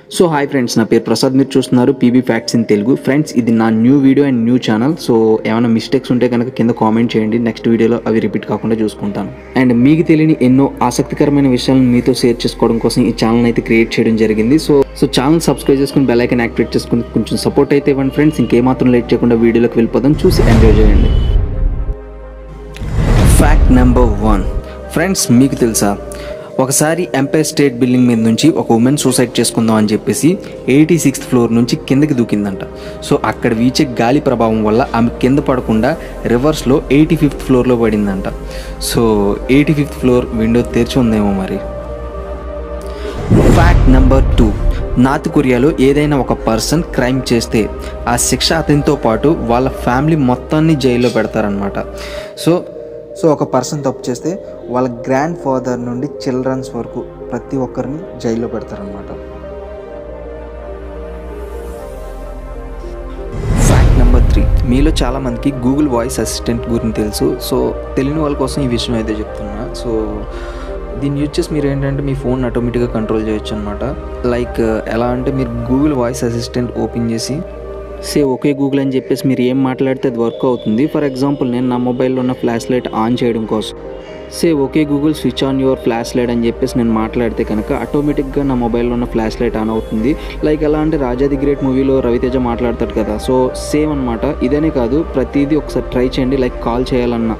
so hi friends నా పేరు ప్రసాద్ మీరు చూస్తున్నారు PB facts in Telugu friends ఇది నా new video and new channel so ఏమైనా మిస్టేక్స్ ఉంటే కనుక కింద కామెంట్ చేయండి నెక్స్ట్ వీడియోలో అవి రిపీట్ కాకుండా చూసుకుంటాను అండ్ మీకు తెలియని ఎన్నో ఆసక్తికరమైన విషయాలను మీతో షేర్ చేసుకోవడం కోసం ఈ ఛానల్ అయితే క్రియేట్ చేయడం జరిగింది సో సో ఛానల్ సబ్స్క్రైబ్ చేసుకుని బెల్ ఐకన్ యాక్టివేట్ చేసుకుని కొంచెం సపోర్ట్ అయితే ఇవ్వండి ఫ్రెండ్స్ ఇంకేమాత్రం లేట్ చేయకుండా వీడియోలోకి వెళ్ళిపోదాం చూసి ఎంజాయ్ చేయండి ఫ్యాక్ట్ నెంబర్ వన్ ఫ్రెండ్స్ మీకు తెలుసా ఒకసారి ఎంపైర్ స్టేట్ బిల్డింగ్ మీద నుంచి ఒక ఉమెన్ సూసైడ్ చేసుకుందాం అని చెప్పేసి ఎయిటీ సిక్స్త్ ఫ్లోర్ నుంచి కిందకి దూకిందంట సో అక్కడ వీచే గాలి ప్రభావం వల్ల ఆమె కింద పడకుండా రివర్స్లో ఎయిటీ ఫిఫ్త్ ఫ్లోర్లో పడిందంట so eighty fifth floor window తెరిచి ఉందేమో మరి ఫ్యాక్ట్ నెంబర్ టూ నార్త్ కొరియాలో ఏదైనా ఒక పర్సన్ క్రైమ్ చేస్తే ఆ శిక్ష అతనితో పాటు వాళ్ళ ఫ్యామిలీ మొత్తాన్ని జైల్లో పెడతారనమాట సో సో ఒక పర్సన్ తప్పు చేస్తే వాళ్ళ గ్రాండ్ ఫాదర్ నుండి చిల్డ్రన్స్ వరకు ప్రతి ఒక్కరిని జైల్లో పెడతారనమాట ఫ్యాక్ట్ నెంబర్ త్రీ మీలో చాలామందికి గూగుల్ వాయిస్ అసిస్టెంట్ గురించి తెలుసు సో తెలియని వాళ్ళ కోసం ఈ విషయం అయితే చెప్తున్నా సో దీన్ని యూజ్ చేసి మీరు ఏంటంటే మీ ఫోన్ ఆటోమేటిక్గా కంట్రోల్ చేయొచ్చు అనమాట లైక్ ఎలా అంటే మీరు గూగుల్ వాయిస్ అసిస్టెంట్ ఓపెన్ చేసి సే ఓకే గూగుల్ అని చెప్పేసి మీరు ఏం మాట్లాడితే అది వర్క్ అవుతుంది ఫర్ ఎగ్జాంపుల్ నేను నా మొబైల్లో ఉన్న ఫ్లాష్ లైట్ ఆన్ చేయడం కోసం say okay Google switch on your flashlight అని చెప్పేసి నేను మాట్లాడితే కనుక ఆటోమేటిక్గా నా మొబైల్లో ఉన్న ఫ్లాష్ లైట్ ఆన్ అవుతుంది లైక్ ఎలా అంటే రాజా ది గ్రేట్ మూవీలో రవితేజ మాట్లాడతాడు కదా సో సేమ్ అనమాట ఇదనే కాదు ప్రతిదీ ఒకసారి ట్రై చేయండి లైక్ కాల్ చేయాలన్నా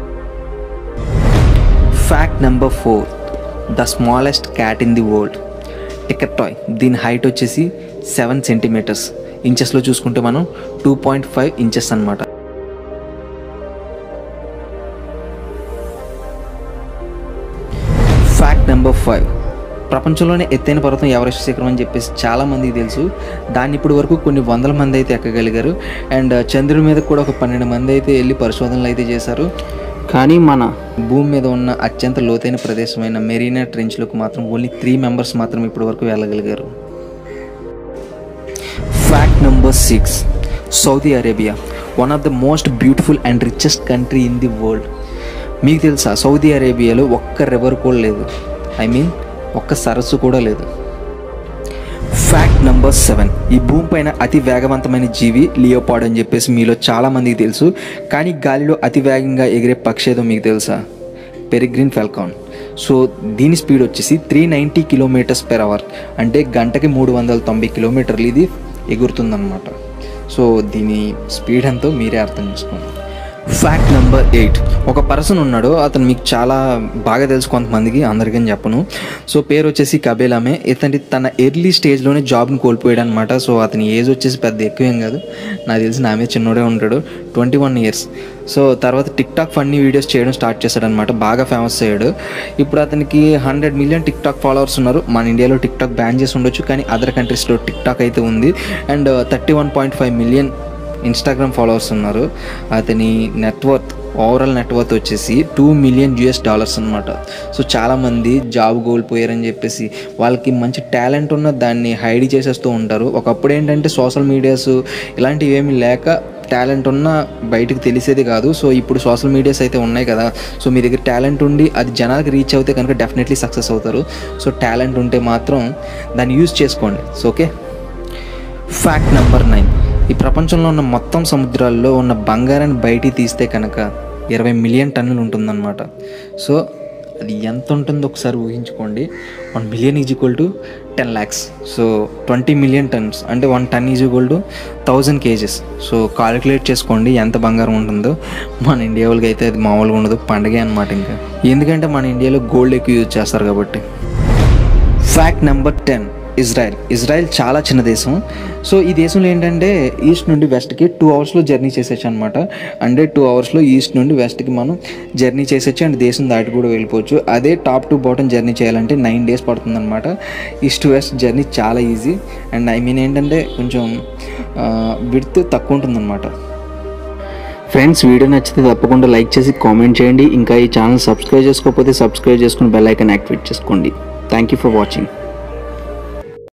fact number four the smallest cat in the world Tinker Toy దీని హైట్ వచ్చేసి సెవెన్ సెంటీమీటర్స్ ఇంచెస్లో చూసుకుంటే మనం టూ పాయింట్ ఫైవ్ ఇంచెస్ అనమాట ఫ్యాక్ట్ నెంబర్ ఫైవ్ ప్రపంచంలోనే ఎత్తైన పర్వతం ఎవరెస్ట్ శిఖరం అని చెప్పేసి చాలా మందికి తెలుసు దాన్ని ఇప్పటి వరకు కొన్ని వందల మంది అయితే ఎక్కగలిగారు అండ్ చంద్రుడి మీద కూడా ఒక పన్నెండు మంది అయితే వెళ్ళి పరిశోధనలు అయితే చేశారు కానీ మన భూమి మీద ఉన్న అత్యంత లోతైన ప్రదేశమైన మెరీనా ట్రెంచ్లోకి మాత్రం ఓన్లీ త్రీ మెంబర్స్ మాత్రం ఇప్పటి వరకు వెళ్ళగలిగారు fact number six Saudi Arabia one of the most beautiful and richest country in the world మీకు తెలుసా సౌదీ అరేబియాలో ఒక్క రివర్ కూడా లేదు ఐ మీన్ ఒక్క సరస్సు కూడా లేదు ఫ్యాక్ట్ నెంబర్ సెవెన్ ఈ భూమిపైన అతి వేగవంతమైన జీవి లియోపాడ్ అని చెప్పేసి మీలో చాలామందికి తెలుసు కానీ గాలిలో అతి వేగంగా ఎగిరే పక్షి ఏదో మీకు తెలుసా పెరిగ్రిన్ ఫెల్కాన్ సో దీని స్పీడ్ వచ్చేసి three ninety kilometres per hour అంటే గంటకి మూడు వందల తొంభై కిలోమీటర్లు ఇది ఎగురుతుందన్నమాట సో దీని స్పీడ్ ఎంతో మీరే అర్థం చేసుకోండి ఫ్యాక్ట్ నెంబర్ ఎయిట్ ఒక పర్సన్ ఉన్నాడు అతను మీకు చాలా బాగా తెలుసు కొంతమందికి అందరికీ అని చెప్పను సో పేరు వచ్చేసి కబేలామే ఇతని తన ఎర్లీ స్టేజ్లోనే జాబ్ని కోల్పోయాడు అనమాట సో అతని ఏజ్ వచ్చేసి పెద్ద ఎక్కువేం కాదు నాకు తెలిసి నా మీద చిన్నోడే ఉంటాడు ట్వంటీ వన్ ఇయర్స్ సో తర్వాత టిక్ టాక్ ఫన్నీ వీడియోస్ చేయడం స్టార్ట్ చేశాడు అనమాట బాగా ఫేమస్ అయ్యాడు ఇప్పుడు అతనికి hundred million TikTok followers ఉన్నారు మన ఇండియాలో టిక్ టాక్ బ్యాన్ చేసి ఉండొచ్చు కానీ అదర్ కంట్రీస్లో టిక్ టాక్ అయితే ఉంది and thirty one point five million Instagram followers ఉన్నారు అతని నెట్వర్త్ ఓవరాల్ నెట్వర్త్ వచ్చేసి టూ మిలియన్ యూఎస్ డాలర్స్ అనమాట సో చాలామంది జాబ్ కోల్పోయారని చెప్పేసి వాళ్ళకి మంచి టాలెంట్ ఉన్న దాన్ని హైడ్ చేసేస్తూ ఉంటారు ఒకప్పుడు ఏంటంటే సోషల్ మీడియాస్ ఇలాంటివి ఏమీ లేక టాలెంట్ ఉన్న బయటకు తెలిసేది కాదు సో ఇప్పుడు సోషల్ మీడియాస్ అయితే ఉన్నాయి కదా సో మీ దగ్గర టాలెంట్ ఉండి అది జనాలకు రీచ్ అవుతే కనుక డెఫినెట్లీ సక్సెస్ అవుతారు సో టాలెంట్ ఉంటే మాత్రం దాన్ని యూజ్ చేసుకోండి so okay fact number nine ఈ ప్రపంచంలో ఉన్న మొత్తం సముద్రాల్లో ఉన్న బంగారాన్ని బయటికి తీస్తే కనుక ఇరవై మిలియన్ టన్నులు ఉంటుందన్నమాట సో అది ఎంత ఉంటుందో ఒకసారి ఊహించుకోండి one million is equal to ten lakhs so twenty million tons అంటే one ton is equal to thousand kgs so calculate చేసుకోండి ఎంత బంగారం ఉంటుందో మన ఇండియా వాళ్ళకి అయితే అది మామూలుగా ఉండదు పండగే అనమాట ఇంకా ఎందుకంటే మన ఇండియాలో గోల్డ్ ఎక్కువ యూజ్ చేస్తారు కాబట్టి fact number ten Israel Israel చాలా చిన్న దేశం సో ఈ దేశంలో ఏంటంటే ఈస్ట్ నుండి వెస్ట్కి టూ అవర్స్లో జర్నీ చేసేచ్చు అనమాట అంటే టూ అవర్స్లో ఈస్ట్ నుండి వెస్ట్కి మనం జర్నీ చేసేచ్చు అండ్ దేశం దాటి కూడా వెళ్ళిపోవచ్చు అదే టాప్ టు బాటమ్ జర్నీ చేయాలంటే నైన్ డేస్ పడుతుంది అనమాట ఈస్ట్ టు వెస్ట్ జర్నీ చాలా ఈజీ అండ్ ఐ మీన్ ఏంటంటే కొంచెం విడ్త్ తక్కువ ఉంటుందన్నమాట ఫ్రెండ్స్ వీడియో నచ్చితే తప్పకుండా లైక్ చేసి కామెంట్ చేయండి ఇంకా ఈ ఛానల్ సబ్స్క్రైబ్ చేసుకోకపోతే సబ్స్క్రైబ్ చేసుకుని బెల్ ఐకాన్ యాక్టివేట్ చేసుకోండి థ్యాంక్ యూ ఫర్ వాచింగ్